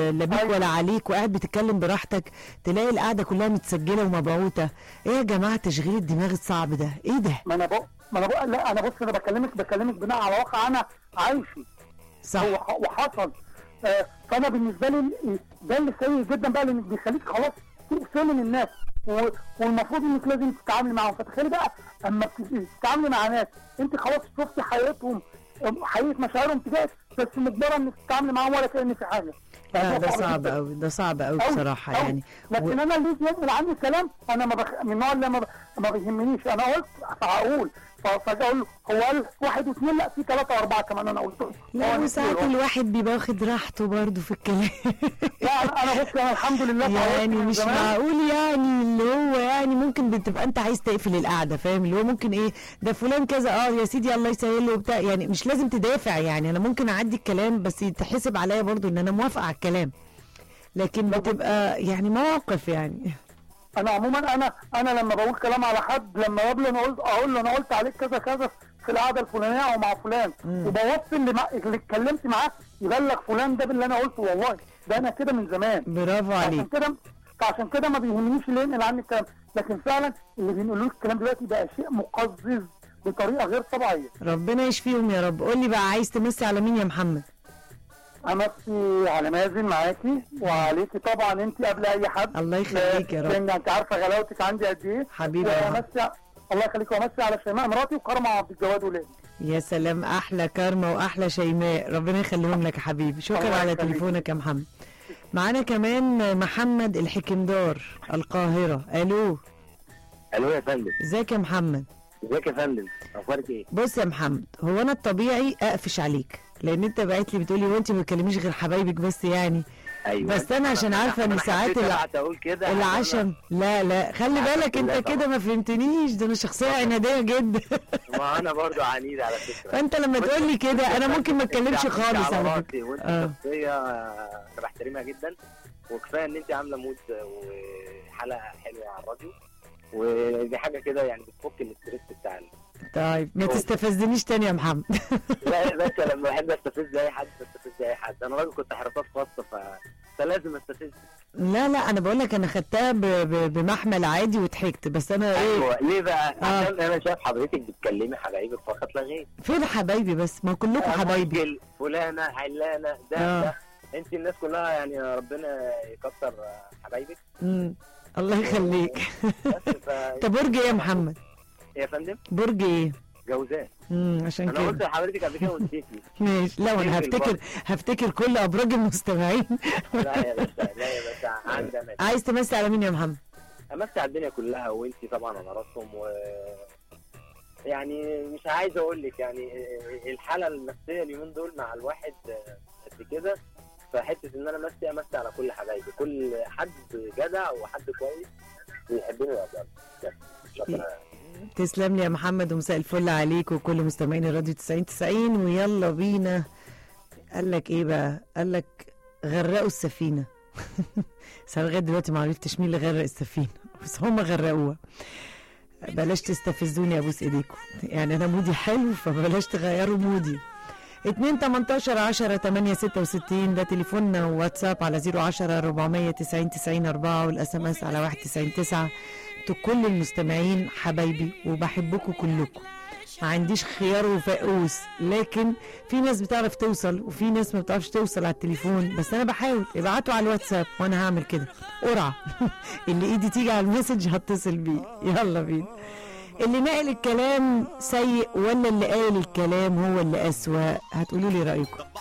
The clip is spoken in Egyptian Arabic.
آه، لا بيك أيوة. ولا عليك وقاعد بتتكلم براحتك تلاقي القعده كلها متسجله ومبعوته ايه يا جماعه تشغيل الدماغ الصعب ده ايه ده ما انا بق ما انا بق لا انا بص انا بكلمك بكلمك بناء على واقع انا عايش فيه صح هو ح- وحصل آه، فانا بالنسبه لي ال- ده اللي سيء جدا بقى لان بيخليك خلاص تقفل من الناس و- والمفروض انك لازم تتعاملي معاهم فتخيلي بقى اما بت- تتعاملي مع ناس انت خلاص شفتي حقيقتهم حقيقه مشاعرهم تجاهك بس مجبره انك تتعاملي معاهم ولا كان في حاجه لا ده صعب صعب جداً. قوي ده صعب قوي أوي، بصراحه أوي. يعني لكن و- انا اللي يجي ينقل عني الكلام انا ما بخ... من النوع اللي ما, ب... ما بيهمنيش انا قلت فهقول ف- فاجي اقول له هو قال واحد واثنين لا في ثلاثه واربعه كمان انا قلت لا هو وساعات نفسي- الواحد بيبقى واخد راحته برضه في الكلام لا انا أنا بص انا الحمد لله اتعودت يعني من مش زمان. معقول يعني اللي هو يعني ممكن بتبقى انت عايز تقفل القعده فاهم اللي هو ممكن ايه ده فلان كذا اه يا سيدي الله يسهل له وبتاع يعني مش لازم تدافع يعني انا ممكن اعدي الكلام بس يتحسب عليا برضو ان انا موافقه على الكلام لكن بتبقى يعني مواقف يعني انا عموما انا انا لما بقول كلام على حد لما اقابله انا قلت اقول له انا قلت عليك كذا كذا في القعده الفلانيه او مع فلان وبوصي اللي, مع... اللي اتكلمت معاه يبلغ فلان ده باللي انا قلته والله ده انا كده من زمان برافو عشان عليك كده فعشان كده ما بيهمنيش اللي ينقل عني الكلام لكن فعلا اللي بينقلوا لي الكلام دلوقتي بقى شيء مقزز بطريقه غير طبيعيه ربنا يشفيهم يا رب قول لي بقى عايز تمسي على مين يا محمد امسي على مازن معاكي وعليكي طبعا انت قبل اي حد الله يخليك يا رب. لان انت عارفه غلاوتك عندي قد ايه حبيبي يا رب. وامسي الله يخليك وامسي على شيماء مراتي وكرمه عبد الجواد ولادي يا سلام احلى كارما واحلى شيماء ربنا يخليهم لك يا حبيبي شكرا الله على يخليك. تليفونك يا محمد معانا كمان محمد الحكمدار القاهرة الو الو يا فندم ازيك يا محمد ازيك يا فندم اخبارك ايه بص يا محمد هو انا الطبيعي اقفش عليك لان انت بعت لي بتقولي هو انت ما بتكلميش غير حبايبك بس يعني ايوه بس أنا عشان عارفة إن أنا ساعات حبيت الع- أبعت اقول كده العشم لا لا خلي العشم بالك انت بالله كده طبعا. ما فهمتنيش ده انا شخصيه عناديه جدا ما انا برضو عنيد على فكره فانت لما تقول لي كده انا ممكن ما اتكلمش أنت خالص على على راسي فكره وانت آه. شخصيه انا بحترمها جدا وكفايه ان انت عامله مود وحلقه حلوه على الراديو ودي حاجه كده يعني بتفك الاستريس بتاع ال- طيب ما تستفزنيش تاني يا محمد لا يا باشا لما بحب استفز اي حد بستفز اي حد انا راجل كنت حراسات خاصه ف... فلازم استفز لا لا انا بقول لك انا خدتها ب- ب- بمحمل عادي وضحكت بس انا ايه ايوه ليه بقى؟ آه. عشان انا شايف حضرتك بتكلمي حبايبك فقط لا غير فين حبايبي بس ما كلكم حبايبي راجل، فلانه علانه ده آه. ده انت الناس كلها يعني ربنا يكتر حبايبك مم. الله يخليك بس ف... انت برج ايه يا محمد يا فندم برج ايه جوزاء امم عشان انا قلت كده لحضرتك قبل كده ونسيتي ماشي لا وانا تفرق هفتكر برضه. هفتكر كل ابراج المستمعين لا يا باشا لا يا باشا عندنا عايز تمسي على مين يا محمد امسي على الدنيا كلها وانت طبعا على راسهم و يعني مش عايز اقول لك يعني الحاله النفسيه اليومين دول مع الواحد قد كده فحته ان انا امسي امسي على كل حبايبي كل حد جدع وحد كويس بيحبني ويقدرني بس. شكرا تسلم لي يا محمد ومساء الفل عليك وكل مستمعين الراديو 90 90 ويلا بينا قال لك ايه بقى قال لك غرقوا السفينه بس أنا لغايه دلوقتي ما عرفتش مين اللي غرق السفينه بس هم غرقوها بلاش تستفزوني ابوس ايديكم يعني انا مودي حلو فبلاش تغيروا مودي 2 18 10 8 66 ده تليفوننا وواتساب على 010 490 90 4 والاس ام اس على 199 9 انتوا كل المستمعين حبايبي وبحبكم كلكم ما عنديش خيار وفقوس لكن في ناس بتعرف توصل وفي ناس ما بتعرفش توصل على التليفون بس انا بحاول ابعتوا على الواتساب وانا هعمل كده قرعه اللي ايدي تيجي على المسج هتصل بيه يلا بينا اللي نقل الكلام سيء ولا اللي قال الكلام هو اللي أسوأ هتقولوا لي رأيكم